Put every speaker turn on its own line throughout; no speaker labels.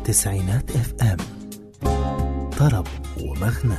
تسعينات اف ام طرب ومغنى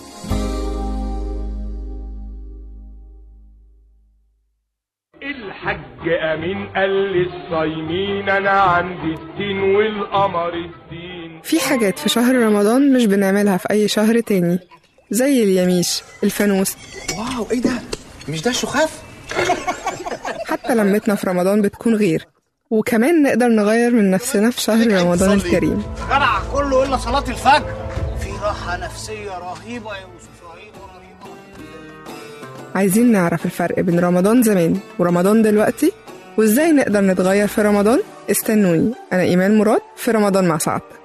الحج امين قال للصايمين انا عندي الدين والقمر الدين
في حاجات في شهر رمضان مش بنعملها في أي شهر تاني زي اليميش الفانوس
واو ايه ده مش ده الشخاف
حتى لمتنا في رمضان بتكون غير وكمان نقدر نغير من نفسنا في شهر رمضان الكريم
جدع كله الا صلاه الفجر في راحه نفسيه رهيبه يا يوسف رهيبه رهيبه
عايزين نعرف الفرق بين رمضان زمان ورمضان دلوقتي وازاي نقدر نتغير في رمضان استنوني أنا إيمان مراد في رمضان مع سعادتك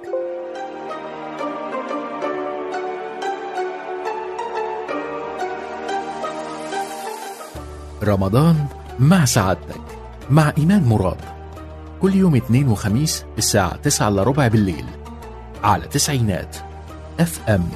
رمضان مع سعادتك مع إيمان مراد كل يوم اثنين وخميس الساعة 9 إلا ربع بالليل على تسعينات اف ام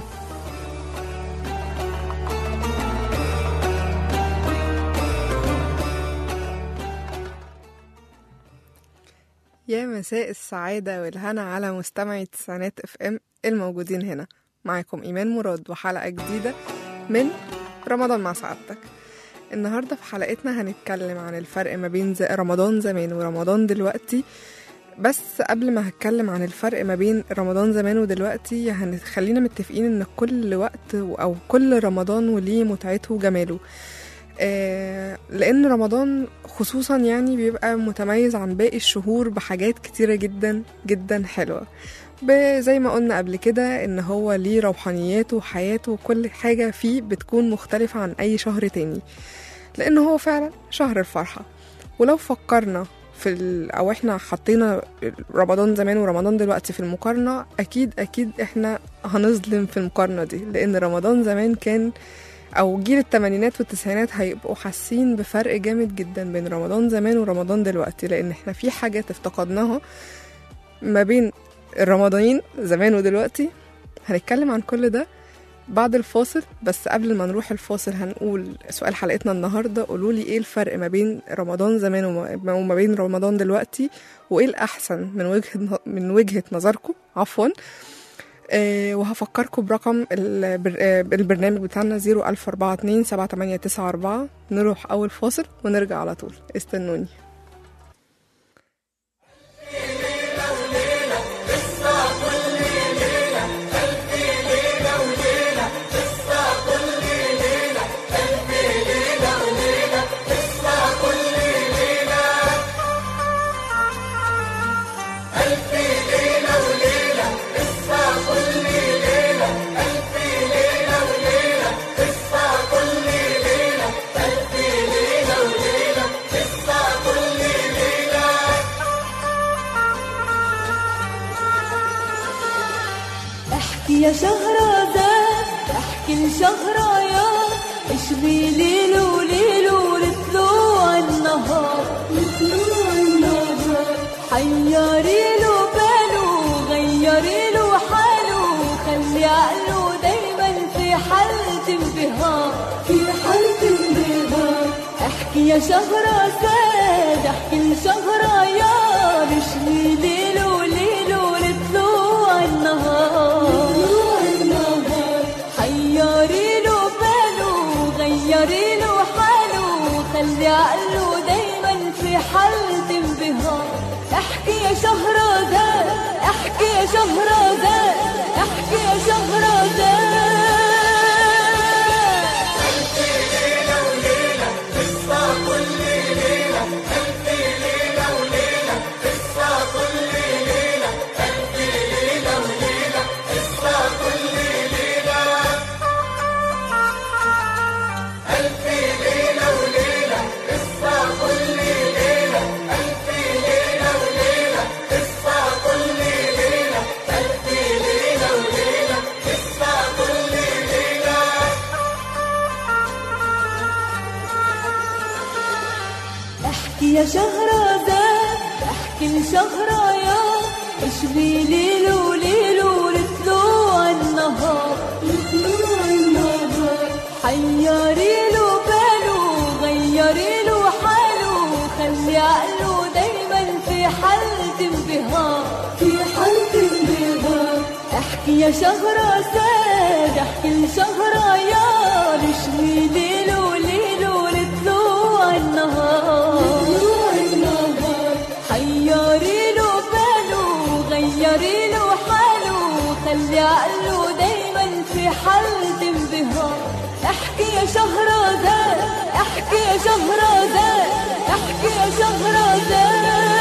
يا مساء السعادة والهنا على مستمعي تسعينات اف ام الموجودين هنا معاكم إيمان مراد وحلقة جديدة من رمضان مع سعادتك النهاردة في حلقتنا هنتكلم عن الفرق ما بين ز- رمضان زمان ورمضان دلوقتي بس قبل ما هتكلم عن الفرق ما بين رمضان زمان ودلوقتي هنخلينا متفقين ان كل وقت او كل رمضان وليه متعته وجماله آه، لان رمضان خصوصا يعني بيبقى متميز عن باقي الشهور بحاجات كتيرة جدا جدا حلوة ب- زي ما قلنا قبل كده ان هو ليه روحانياته وحياته وكل حاجة فيه بتكون مختلفة عن اي شهر تاني لان هو فعلا شهر الفرحة ولو فكرنا في ال... او احنا حطينا رمضان زمان ورمضان دلوقتي في المقارنة اكيد اكيد احنا هنظلم في المقارنة دي لان رمضان زمان كان او جيل التمانينات والتسعينات هيبقوا حاسين بفرق جامد جدا بين رمضان زمان ورمضان دلوقتي لان احنا في حاجات افتقدناها ما بين الرمضانين زمان ودلوقتي هنتكلم عن كل ده بعد الفاصل بس قبل ما نروح الفاصل هنقول سؤال حلقتنا النهارده قولوا لي ايه الفرق ما بين رمضان زمان وما وما بين رمضان دلوقتي وايه الاحسن من وجهه من وجهه نظركم عفوا آه، وهفكركم برقم البر... آه، البرنامج بتاعنا 00427 7894 نروح أول فاصل ونرجع على طول استنوني
احكي يا شهرزاد احكي لشهريار اشبي ليل وليل ولطلوع النهار لطلوع النهار حيري له باله غيري له حاله خلي عقله دايما في حالة انبهار في حالة انبهار احكي يا شهرزاد احكي لشهريار اشبي ليل وليل ولطلوع النهار حيري له باله غيري له حاله خلي عقله دايما في حالة انبهار احكي يا شهرزاد احكي يا شهرزاد احكي يا شهرزاد احكي يا شهرزاد احكي لشهريار اشبي ليل وليل ولطلوع النهار لطلوع النهار حيري له باله غيري له حاله خلي عقله دايما في حالة انبهار في حالة انبهار يا شهرزاد احكي لشهريار اشوي ليل وليل ولطلوع النهار حيري له باله غيري له حاله خلي عقله دايما في حالة انبهار احكي يا شهرزاد احكي يا شهرزاد احكي يا شهرزاد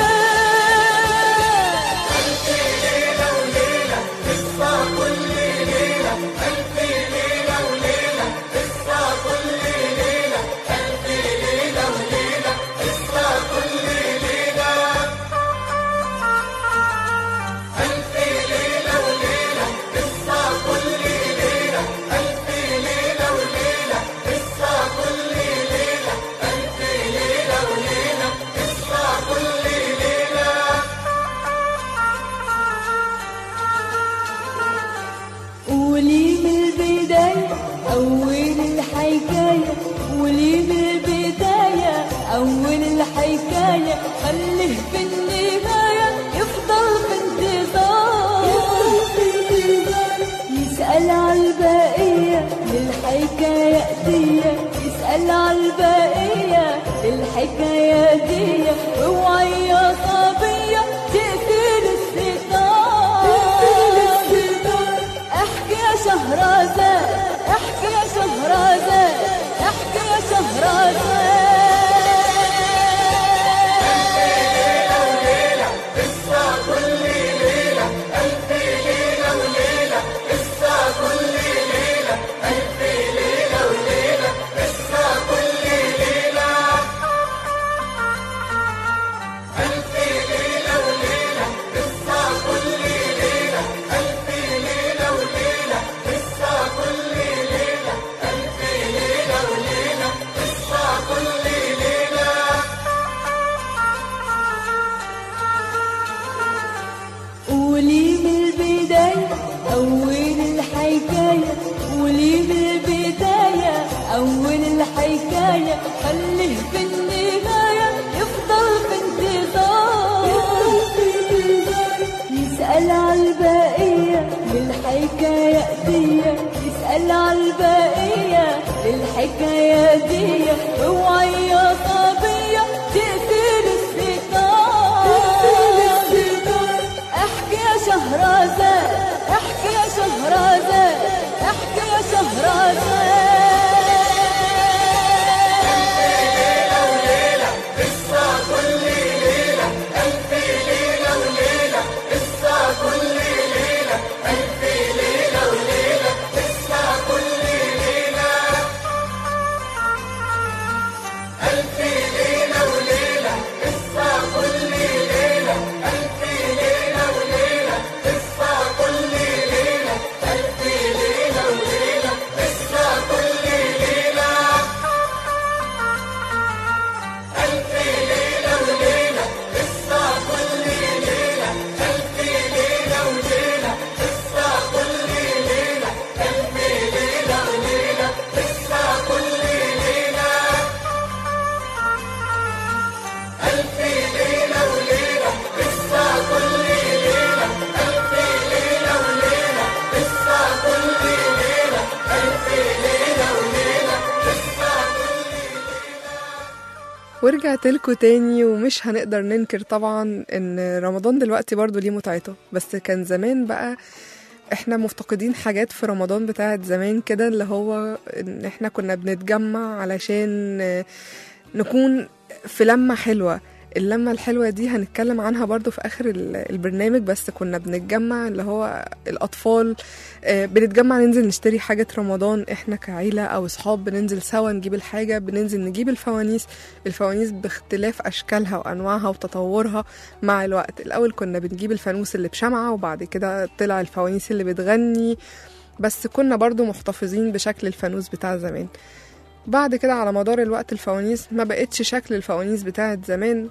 قولي من البداية أول الحكاية قولي من البداية أول الحكاية خليه في النهاية يفضل في انتظار يسأل على البقية للحكاية دي يسأل على البقية للحكاية دي اوعي يا صبية تقفل الستار احكي يا شهرزاد احكي يا شهرزاد احكي يا شهرزاد قولي من البداية أول الحكاية قولي من البداية أول الحكاية خليه في النهاية يفضل في انتظار يسأل على البقية للحكاية دي يسأل على البقية للحكاية دي اوعي يا صبية تقفل الستار احكي يا شهرزاد احكي يا شهرزاد احكي يا شهرزاد
ورجعت لكم تاني ومش هنقدر ننكر طبعا ان رمضان دلوقتي برضو ليه متعته بس كان زمان بقى احنا مفتقدين حاجات في رمضان بتاعت زمان كده اللي هو ان احنا كنا بنتجمع علشان آه، نكون في لمة حلوة اللمة الحلوة دي هنتكلم عنها برضو في آخر ال- البرنامج بس كنا بنتجمع اللي هو الأطفال آه، بنتجمع ننزل نشتري حاجة رمضان احنا كعيلة أو أصحاب بننزل سوا نجيب الحاجة بننزل نجيب الفوانيس الفوانيس باختلاف أشكالها وأنواعها وتطورها مع الوقت الأول كنا بنجيب الفانوس اللي بشمعة وبعد كده طلع الفوانيس اللي بتغني بس كنا برضو محتفظين بشكل الفانوس بتاع زمان بعد كده على مدار الوقت الفوانيس ما بقتش شكل الفوانيس بتاعت زمان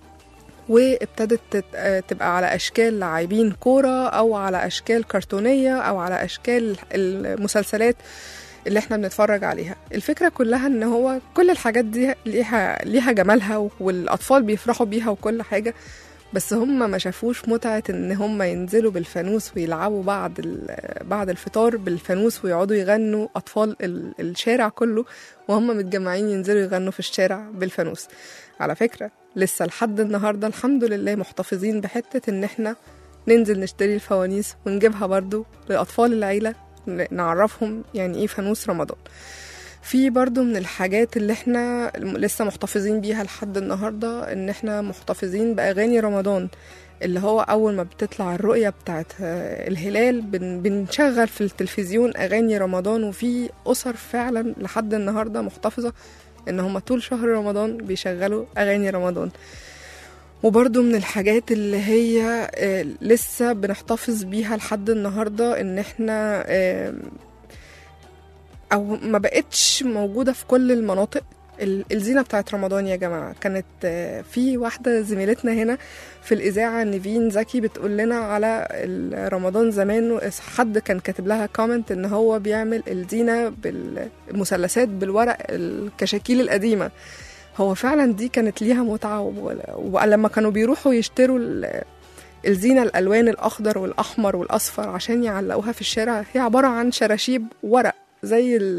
وابتدت تت- آه، تبقى على اشكال لاعبين كوره او على اشكال كرتونيه او على اشكال المسلسلات اللي احنا بنتفرج عليها الفكره كلها ان هو كل الحاجات دي ليها ليها جمالها والاطفال بيفرحوا بيها وكل حاجه بس هم ما شافوش متعة ان هم ينزلوا بالفانوس ويلعبوا بعد ال- بعد الفطار بالفانوس ويقعدوا يغنوا اطفال ال- الشارع كله وهم متجمعين ينزلوا يغنوا في الشارع بالفانوس على فكرة لسه لحد النهاردة الحمد لله محتفظين بحتة ان احنا ننزل نشتري الفوانيس ونجيبها برضو لأطفال العيلة ن- نعرفهم يعني ايه فانوس رمضان في برضو من الحاجات اللي احنا لسه محتفظين بيها لحد النهاردة ان احنا محتفظين بأغاني رمضان اللي هو أول ما بتطلع الرؤية بتاعت آه، الهلال بن بنشغل في التلفزيون أغاني رمضان وفي أسر فعلا لحد النهاردة محتفظة إن هما طول شهر رمضان بيشغلوا أغاني رمضان وبرضو من الحاجات اللي هي آه، لسه بنحتفظ بيها لحد النهاردة إن احنا آه، او ما بقتش موجوده في كل المناطق ال- الزينه بتاعت رمضان يا جماعه كانت آه، في واحده زميلتنا هنا في الاذاعه نيفين زكي بتقول لنا على ال- رمضان زمان و- حد كان كاتب لها كومنت ان هو بيعمل الزينه بالمثلثات بالورق الكشاكيل القديمه هو فعلا دي كانت ليها متعه و- ولما كانوا بيروحوا يشتروا ال- الزينه الالوان الاخضر والاحمر والاصفر عشان يعلقوها في الشارع هي عباره عن شراشيب ورق زي ال...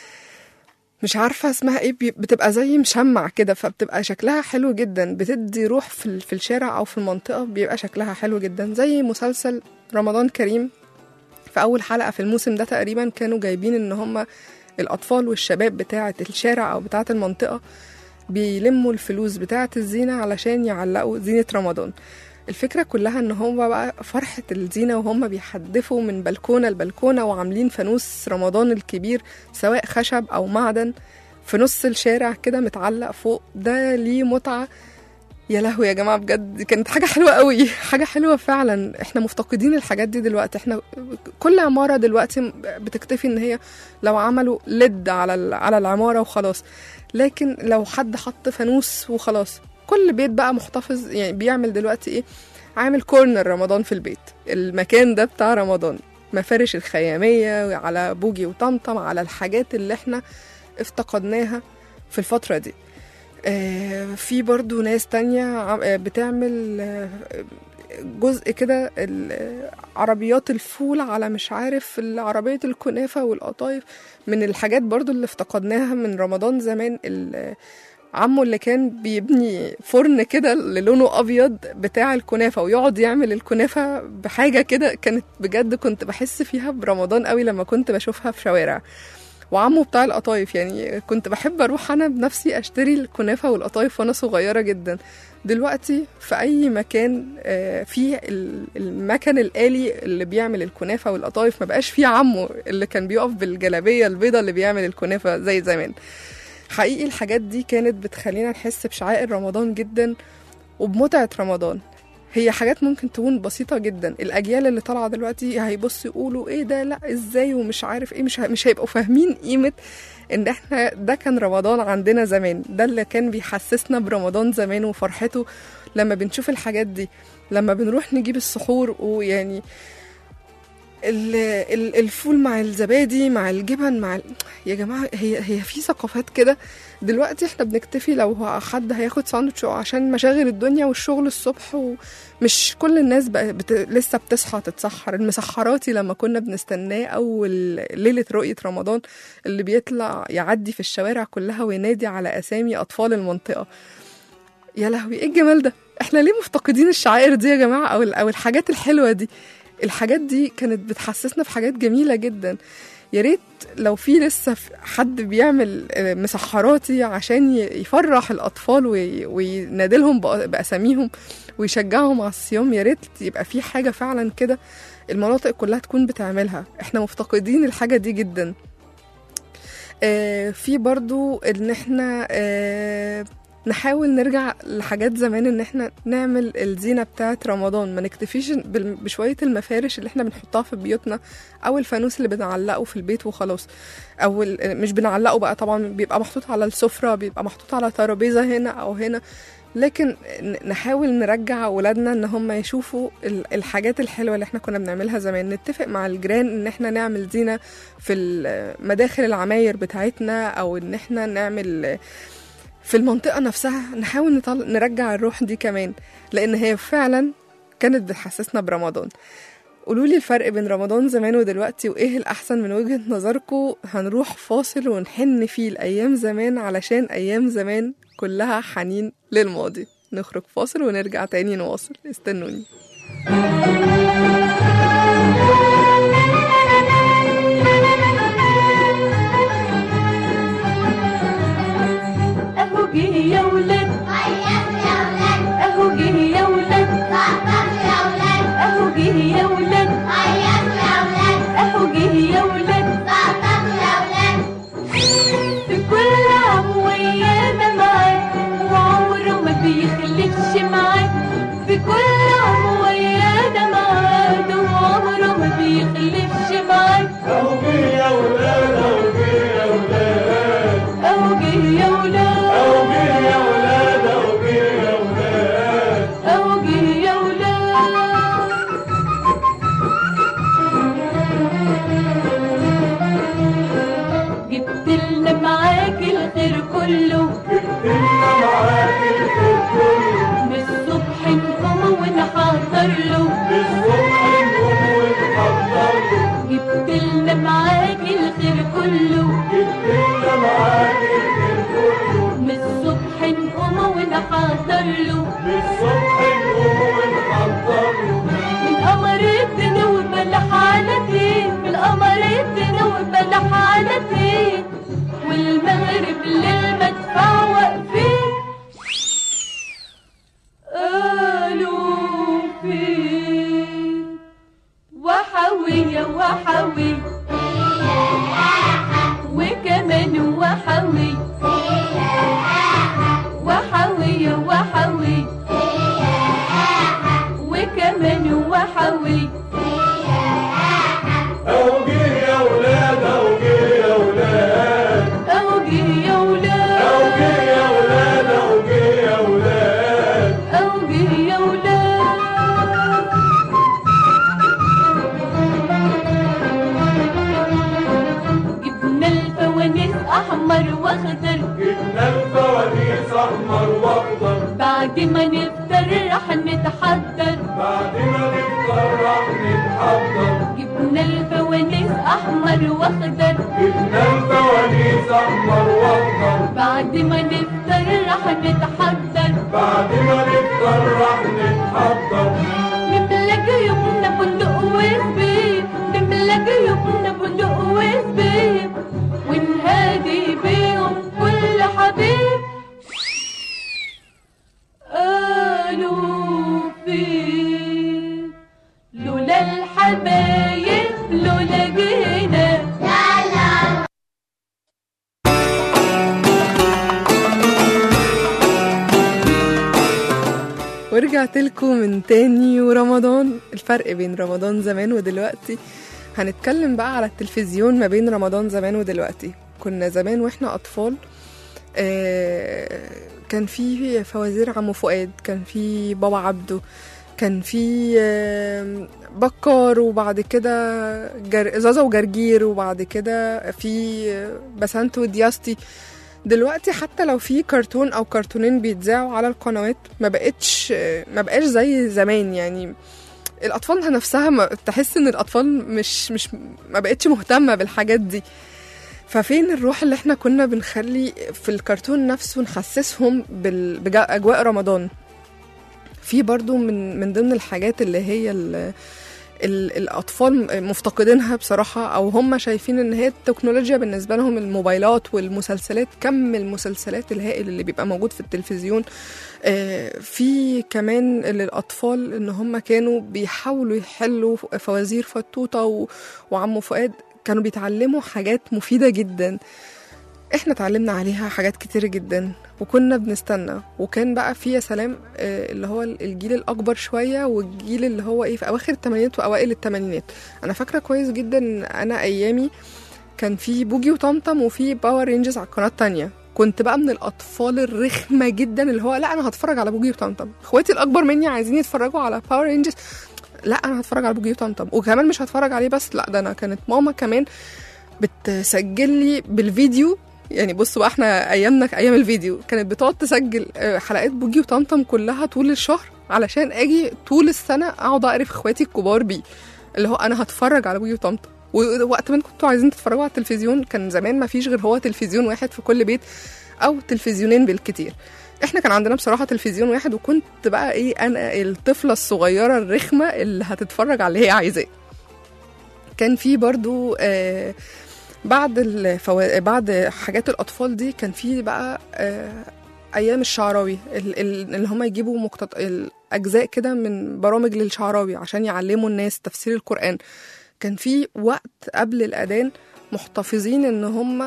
مش عارفة اسمها ايه بي- بتبقى زي مشمع كده فبتبقى شكلها حلو جدا بتدي روح في, ال- في الشارع او في المنطقة بيبقى شكلها حلو جدا زي مسلسل رمضان كريم في اول حلقة في الموسم ده تقريبا كانوا جايبين ان هما الاطفال والشباب بتاعة الشارع او بتاعة المنطقة بيلموا الفلوس بتاعة الزينة علشان يعلقوا زينة رمضان الفكرة كلها ان هو بقى فرحة الزينة وهم بيحدفوا من بلكونة لبلكونة وعاملين فانوس رمضان الكبير سواء خشب او معدن في نص الشارع كده متعلق فوق ده ليه متعة يا لهوي يا جماعة بجد دي كانت حاجة حلوة قوي حاجة حلوة فعلا احنا مفتقدين الحاجات دي دلوقتي احنا كل عمارة دلوقتي بتكتفي ان هي لو عملوا لد على ال- على العمارة وخلاص لكن لو حد حط فانوس وخلاص كل بيت بقى محتفظ يعني بيعمل دلوقتي ايه عامل كورنر رمضان في البيت المكان ده بتاع رمضان مفارش الخيامية على بوجي وطمطم على الحاجات اللي احنا افتقدناها في الفترة دي آه، في برضو ناس تانية عم- آه، بتعمل آه، جزء كده ال- عربيات الفول على مش عارف عربية الكنافة والقطايف من الحاجات برضو اللي افتقدناها من رمضان زمان ال- عمو اللي كان بيبني فرن كده اللي لونه ابيض بتاع الكنافه ويقعد يعمل الكنافه بحاجه كده كانت بجد كنت بحس فيها برمضان قوي لما كنت بشوفها في شوارع وعمو بتاع القطايف يعني كنت بحب اروح انا بنفسي اشتري الكنافه والقطايف وانا صغيره جدا دلوقتي في اي مكان آه، فيه ال- المكن الالي اللي بيعمل الكنافه والقطايف ما بقاش فيه عمو اللي كان بيقف بالجلابيه البيضه اللي بيعمل الكنافه زي زمان حقيقي الحاجات دي كانت بتخلينا نحس بشعائر رمضان جدا وبمتعة رمضان هي حاجات ممكن تكون بسيطة جدا الأجيال اللي طالعة دلوقتي هيبصوا يقولوا ايه ده لا ازاي ومش عارف ايه مش ه- مش هيبقوا فاهمين قيمة ان احنا ده كان رمضان عندنا زمان ده اللي كان بيحسسنا برمضان زمان وفرحته لما بنشوف الحاجات دي لما بنروح نجيب السحور ويعني ال- ال- الفول مع الزبادي مع الجبن مع ال... يا جماعه هي هي في ثقافات كده دلوقتي احنا بنكتفي لو هو حد هياخد ساندوتش عشان مشاغل الدنيا والشغل الصبح ومش كل الناس بقى بت... لسه بتصحى تتسحر المسحراتي لما كنا بنستناه اول ليله رؤيه رمضان اللي بيطلع يعدي في الشوارع كلها وينادي على اسامي اطفال المنطقه يا لهوي ايه الجمال ده احنا ليه مفتقدين الشعائر دي يا جماعه او ال- او الحاجات الحلوه دي الحاجات دي كانت بتحسسنا بحاجات جميله جدا يا ريت لو في لسه في حد بيعمل آه، مسحراتي عشان ي- يفرح الاطفال وي- وينادلهم بأ- باساميهم ويشجعهم على الصيام يا ريت يبقى في حاجه فعلا كده المناطق كلها تكون بتعملها احنا مفتقدين الحاجه دي جدا آه، في برضو ان احنا آه، نحاول نرجع لحاجات زمان ان احنا نعمل الزينة بتاعة رمضان ما نكتفيش بال- بشوية المفارش اللي احنا بنحطها في بيوتنا او الفانوس اللي بنعلقه في البيت وخلاص او ال- مش بنعلقه بقى طبعا بيبقى محطوط على السفرة بيبقى محطوط على ترابيزة هنا او هنا لكن ن- نحاول نرجع ولادنا ان هم يشوفوا ال- الحاجات الحلوه اللي احنا كنا بنعملها زمان نتفق مع الجيران ان احنا نعمل زينه في ال- مداخل العماير بتاعتنا او ان احنا نعمل في المنطقة نفسها نحاول نطل... نرجع الروح دي كمان لأن هي فعلا كانت بتحسسنا برمضان قولولي الفرق بين رمضان زمان ودلوقتي وإيه الأحسن من وجهة نظركم هنروح فاصل ونحن فيه لأيام زمان علشان أيام زمان كلها حنين للماضي نخرج فاصل ونرجع تاني نواصل استنوني
اهو جه يا ولاد اهو جه يا ولاد اهو جه يا ولاد اهو جه يا ولاد في كل عام ويانا معاه وعمره ما بيخلفش معاه في كل عام ويانا معاه وعمره ما بيخلفش معاه اهو جه يا ولاد اهو جه يا ولاد جبت لنا معاك الخير كله من الصبح نقوم ونحضر له جبت لنا معاك الخير كله من الصبح نقوم ونحضر له من قمر الدنوب لحالتي من قمر الدنوب لحالتي والمغرب للمدفع واقفين قالوا فين وحوية وحوي وكمان وحوي وحوية وحوي وكمان وحوي أهو جه يا ولاد أهو جه يا ولاد جبنا الفوانيس أحمر وأخضر بعد ما نفطر رح نتحضر جبنا الفوانيس أحمر وأخضر بعد ما نفطر رح نتحضر نملى جيوبنا بندق وزبيب نملى جيوبنا بندق وزبيب ونهادي بيهم كل حبيب قالوا فين لولا الحبايب لولا جينا
ورجعت لكم من تاني ورمضان الفرق بين رمضان زمان ودلوقتي هنتكلم بقى على التلفزيون ما بين رمضان زمان ودلوقتي كنا زمان واحنا اطفال آه، كان في فوازير عمو فؤاد كان في بابا عبده كان في آه، بكار وبعد كده جر... زازا وجرجير وبعد كده في آه، بسنت ودياستي دلوقتي حتى لو في كرتون او كرتونين بيتذاعوا على القنوات ما بقتش ما بقاش زي زمان يعني الاطفال نفسها ما تحس ان الاطفال مش مش ما بقتش مهتمه بالحاجات دي ففين الروح اللي احنا كنا بنخلي في الكرتون نفسه نحسسهم بال- باجواء رمضان في برضو من من ضمن الحاجات اللي هي ال ال- الاطفال مفتقدينها بصراحه او هم شايفين ان هي التكنولوجيا بالنسبه لهم الموبايلات والمسلسلات كم المسلسلات الهائل اللي بيبقى موجود في التلفزيون آه، في كمان للاطفال ان هم كانوا بيحاولوا يحلوا فوازير فتوته و- وعمو فؤاد كانوا بيتعلموا حاجات مفيده جدا احنا اتعلمنا عليها حاجات كتير جدا وكنا بنستنى وكان بقى في يا سلام آه، اللي هو الجيل الاكبر شويه والجيل اللي هو ايه في اواخر الثمانينات واوائل الثمانينات انا فاكره كويس جدا إن انا ايامي كان في بوجي وطمطم وفي باور رينجرز على القناه التانية كنت بقى من الاطفال الرخمه جدا اللي هو لا انا هتفرج على بوجي وطمطم اخواتي الاكبر مني عايزين يتفرجوا على باور رينجرز لا انا هتفرج على بوجي وطمطم وكمان مش هتفرج عليه بس لا ده انا كانت ماما كمان بتسجل لي بالفيديو يعني بصوا بقى احنا ايامنا ايام الفيديو كانت بتقعد تسجل آه، حلقات بوجي وطمطم كلها طول الشهر علشان اجي طول السنه اقعد اقرف اخواتي الكبار بيه اللي هو انا هتفرج على بوجي وطمطم ووقت ما كنتوا عايزين تتفرجوا على التلفزيون كان زمان ما فيش غير هو تلفزيون واحد في كل بيت او تلفزيونين بالكتير احنا كان عندنا بصراحه تلفزيون واحد وكنت بقى ايه انا الطفله الصغيره الرخمه اللي هتتفرج على اللي هي عايزاه كان في برضو آه بعد الفو... بعد حاجات الاطفال دي كان في بقى آه ايام الشعراوي ال- ال- اللي هم يجيبوا مقتط... الاجزاء كده من برامج للشعراوي عشان يعلموا الناس تفسير القران كان في وقت قبل الاذان محتفظين ان هم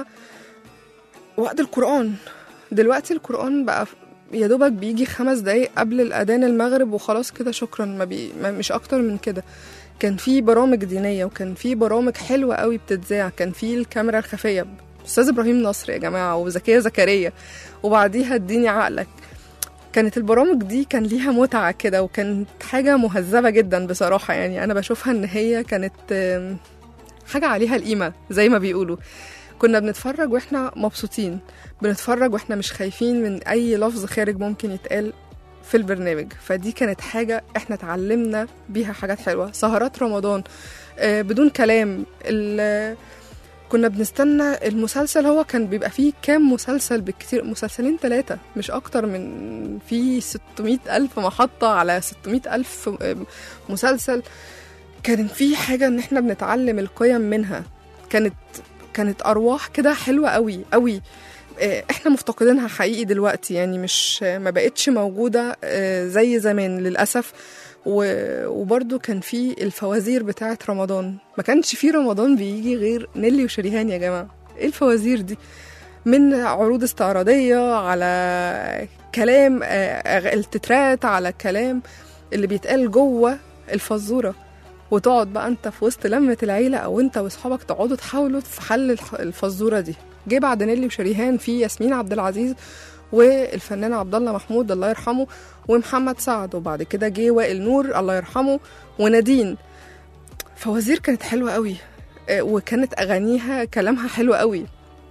وقت القران دلوقتي القران بقى يا دوبك بيجي خمس دقايق قبل الاذان المغرب وخلاص كده شكرا ما, بي... ما مش اكتر من كده كان في برامج دينيه وكان في برامج حلوه قوي بتتذاع كان في الكاميرا الخفيه استاذ ابراهيم نصر يا جماعه وزكيه زكريا وبعديها اديني عقلك كانت البرامج دي كان ليها متعه كده وكانت حاجه مهذبه جدا بصراحه يعني انا بشوفها ان هي كانت آم، حاجه عليها القيمه زي ما بيقولوا كنا بنتفرج واحنا مبسوطين بنتفرج واحنا مش خايفين من اي لفظ خارج ممكن يتقال في البرنامج فدي كانت حاجة احنا اتعلمنا بيها حاجات حلوة سهرات رمضان آه، بدون كلام ال- كنا بنستنى المسلسل هو كان بيبقى فيه كام مسلسل بالكتير مسلسلين ثلاثة مش أكتر من في 600 ألف محطة على 600 ألف آه، مسلسل كان في حاجة إن إحنا بنتعلم القيم منها كانت كانت أرواح كده حلوة قوي قوي آه، احنا مفتقدينها حقيقي دلوقتي يعني مش ما بقتش موجودة آه، زي زمان للأسف و- وبرضو كان في الفوازير بتاعة رمضان ما كانش في رمضان بيجي غير نيلي وشريهان يا جماعة ايه الفوازير دي من عروض استعراضية على كلام آه، أغ- التترات على كلام اللي بيتقال جوه الفزورة وتقعد بقى انت في وسط لمة العيلة او انت واصحابك تقعدوا تحاولوا في حل الح- الفزورة دي جه بعد نيلي وشريهان في ياسمين عبد العزيز والفنان عبد الله محمود الله يرحمه ومحمد سعد وبعد كده جه وائل نور الله يرحمه ونادين فوازير كانت حلوه قوي آه، وكانت اغانيها كلامها حلو قوي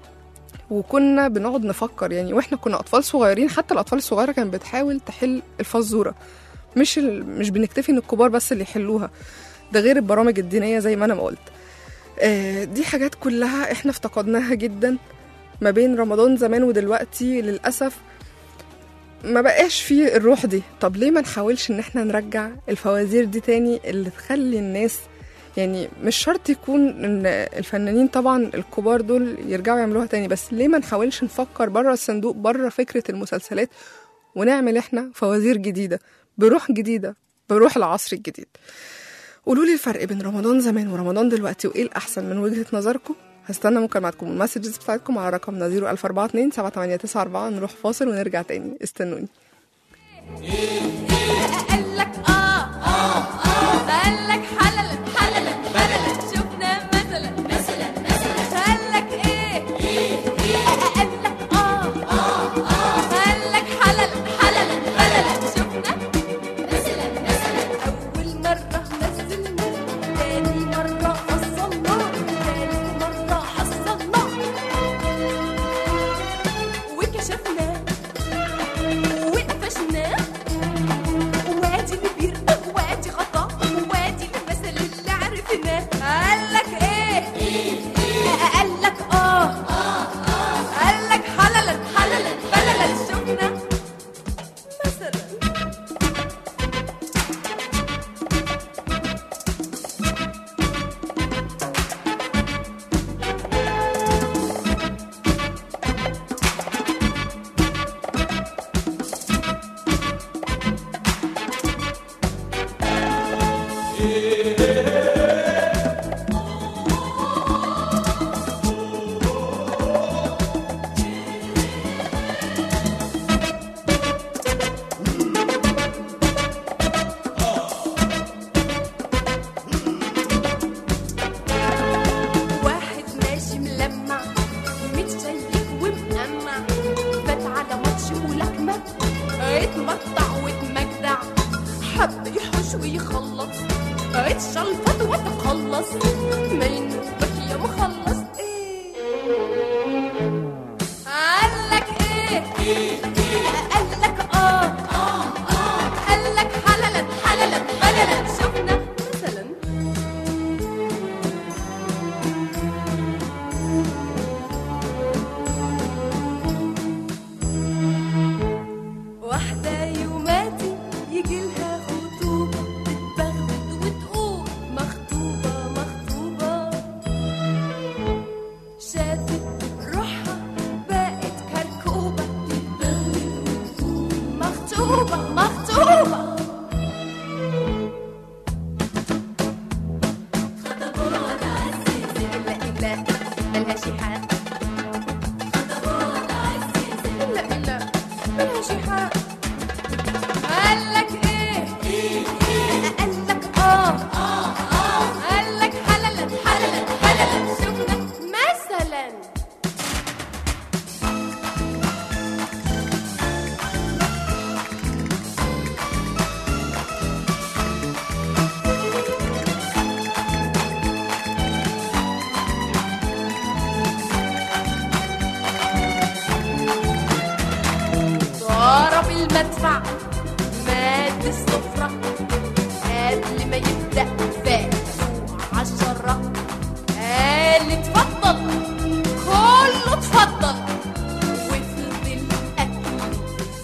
وكنا بنقعد نفكر يعني واحنا كنا اطفال صغيرين حتى الاطفال الصغيره كانت بتحاول تحل الفزوره مش ال... مش بنكتفي ان الكبار بس اللي يحلوها ده غير البرامج الدينيه زي ما انا ما قلت آه، دي حاجات كلها احنا افتقدناها جدا ما بين رمضان زمان ودلوقتي للأسف ما بقاش فيه الروح دي طب ليه ما نحاولش ان احنا نرجع الفوازير دي تاني اللي تخلي الناس يعني مش شرط يكون ان الفنانين طبعا الكبار دول يرجعوا يعملوها تاني بس ليه ما نحاولش نفكر بره الصندوق بره فكرة المسلسلات ونعمل احنا فوازير جديدة بروح جديدة بروح العصر الجديد قولوا لي الفرق بين رمضان زمان ورمضان دلوقتي وايه الاحسن من وجهة نظركم هستنى مكالماتكم والمسجز بتاعتكم على رقمنا 01042 7894 نروح فاصل ونرجع تاني استنوني
قالك اه اه اه قالك حللا حللا حللا شفنا مثلا مثلا مثلا قالك ايه ايه ايه قالك اه اه اه قالك حللا حللا حللا شفنا مثلا مثلا اول مره نزلنا تاني مره حصلنا تالت مره حصلنا وكشفنا وقفشنا وادي اللي بيرقى وادي غطا وادي المثل اللي عرفناه قالك ايه قالك اه قالك حللا حللا بللا شفنا مثلا واحد ماشي ملمع متشيك ومقمع فات على ماتش ملاكمة اتمطع واتمجدع حب يحوش ويخلص اتشلفط وتخلص ما ينوبك يا مخلص ايه قالك اه قالك حللا حللا حللا شفنا مثلا واحدة يوماتي يجي لها خطوبة تتبغبغ وتقول مخطوبة مخطوبة شافت روحها بقت كركوبة تتبغبغ وتقول مخطوبة مخطوبة خطبوها عزيزة إلا إلا ملهاش حق خطبوها عزيزة إلا إلا ملهاش حق قالك إيه قالك آه قالك حللا حللا حللا شفنا مثلا ضرب المدفع مات السفرة قبل ما يبدأ فاتوا عشرة قال اتفضل كله اتفضل وفضل أكل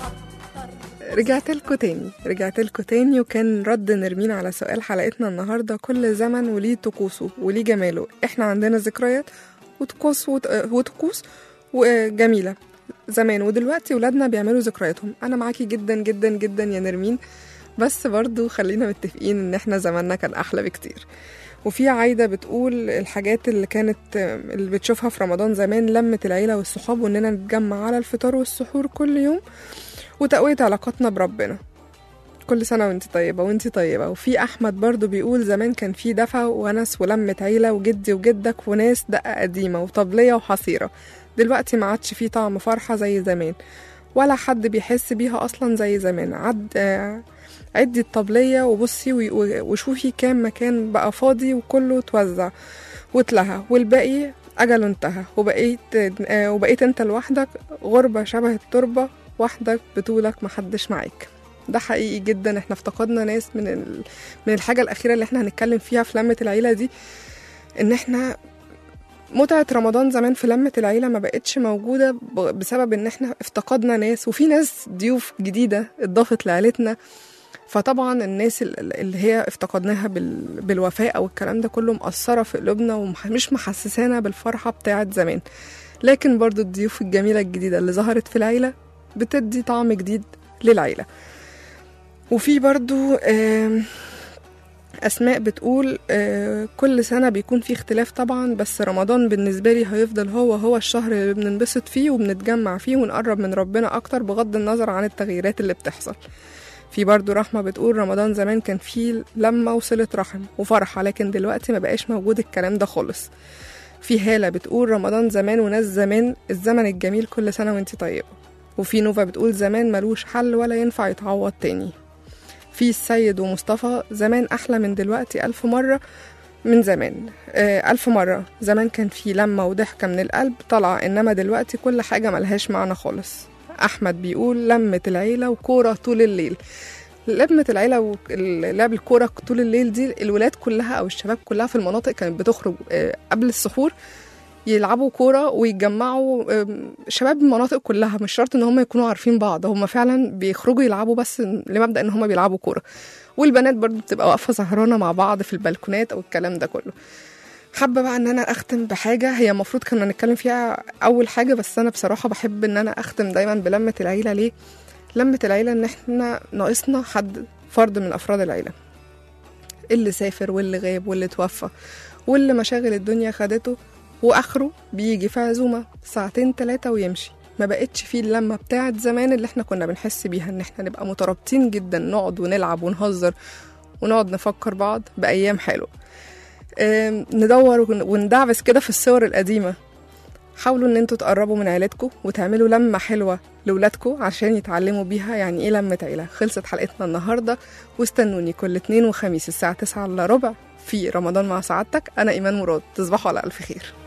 يتفطر
رجعت لكم تاني رجعت لكم تاني وكان رد نرمين على سؤال حلقتنا النهارده كل زمن وليه طقوسه وليه جماله احنا عندنا ذكريات وطقوس وط- وطقوس وجميله زمان ودلوقتي ولادنا بيعملوا ذكرياتهم انا معاكي جدا جدا جدا يا نرمين بس برضو خلينا متفقين ان احنا زماننا كان احلى بكتير وفي عايدة بتقول الحاجات اللي كانت اللي بتشوفها في رمضان زمان لمة العيلة والصحاب واننا نتجمع على الفطار والسحور كل يوم وتقوية علاقاتنا بربنا كل سنة وانت طيبة وانت طيبة وفي أحمد برضو بيقول زمان كان في دفى ونس ولمة عيلة وجدي وجدك وناس دقة قديمة وطبلية وحصيرة دلوقتي ما عادش فيه طعم فرحة زي زمان ولا حد بيحس بيها أصلا زي زمان عد آه، عدي الطبلية وبصي وي- وشوفي كام مكان بقى فاضي وكله اتوزع واتلهى والباقي أجله انتهى وبقيت آه، وبقيت انت لوحدك غربة شبه التربة وحدك بطولك محدش معاك ده حقيقي جدا احنا افتقدنا ناس من ال... من الحاجة الأخيرة اللي احنا هنتكلم فيها في لمة العيلة دي ان احنا متعة رمضان زمان في لمة العيلة ما بقتش موجودة ب- بسبب ان احنا افتقدنا ناس وفي ناس ضيوف جديدة اتضافت لعيلتنا فطبعا الناس ال- اللي هي افتقدناها بال... بالوفاء او الكلام ده كله مأثرة في قلوبنا ومش محسسانا بالفرحة بتاعت زمان لكن برضو الضيوف الجميلة الجديدة اللي ظهرت في العيلة بتدي طعم جديد للعيلة وفي برضو آم، أسماء بتقول آه، كل سنة بيكون في اختلاف طبعا بس رمضان بالنسبة لي هيفضل هو هو الشهر اللي بننبسط فيه وبنتجمع فيه ونقرب من ربنا أكتر بغض النظر عن التغييرات اللي بتحصل في برضو رحمة بتقول رمضان زمان كان فيه لمة وصلة رحم وفرحة لكن دلوقتي ما بقاش موجود الكلام ده خالص في هالة بتقول رمضان زمان وناس زمان الزمن الجميل كل سنة وانت طيبة وفي نوفا بتقول زمان ملوش حل ولا ينفع يتعوض تاني في السيد ومصطفى زمان أحلى من دلوقتي ألف مرة من زمان آه ألف مرة زمان كان في لمة وضحكة من القلب طالعة إنما دلوقتي كل حاجة ملهاش معنى خالص أحمد بيقول لمة العيلة وكورة طول الليل لمة العيلة ولعب الكورة طول الليل دي الولاد كلها أو الشباب كلها في المناطق كانت بتخرج آه، قبل السحور يلعبوا كورة ويتجمعوا آم، شباب المناطق كلها مش شرط ان هم يكونوا عارفين بعض هم فعلا بيخرجوا يلعبوا بس لمبدأ ان هم بيلعبوا كورة والبنات برضو بتبقى واقفة سهرانة مع بعض في البلكونات او الكلام ده كله حابة بقى ان انا اختم بحاجة هي المفروض كنا نتكلم فيها اول حاجة بس انا بصراحة بحب ان انا اختم دايما بلمة العيلة ليه لمة العيلة ان احنا ناقصنا حد فرد من افراد العيلة اللي سافر واللي غاب واللي توفى واللي مشاغل الدنيا خدته واخره بيجي في عزومه ساعتين تلاتة ويمشي ما بقتش فيه اللمه بتاعت زمان اللي احنا كنا بنحس بيها ان احنا نبقى مترابطين جدا نقعد ونلعب ونهزر ونقعد نفكر بعض بايام حلوه آم، ندور ون- وندعبس كده في الصور القديمه حاولوا ان انتوا تقربوا من عيلتكم وتعملوا لمه حلوه لولادكم عشان يتعلموا بيها يعني ايه لمه عيله خلصت حلقتنا النهارده واستنوني كل اتنين وخميس الساعه 9 الا ربع في رمضان مع سعادتك انا ايمان مراد تصبحوا على الف خير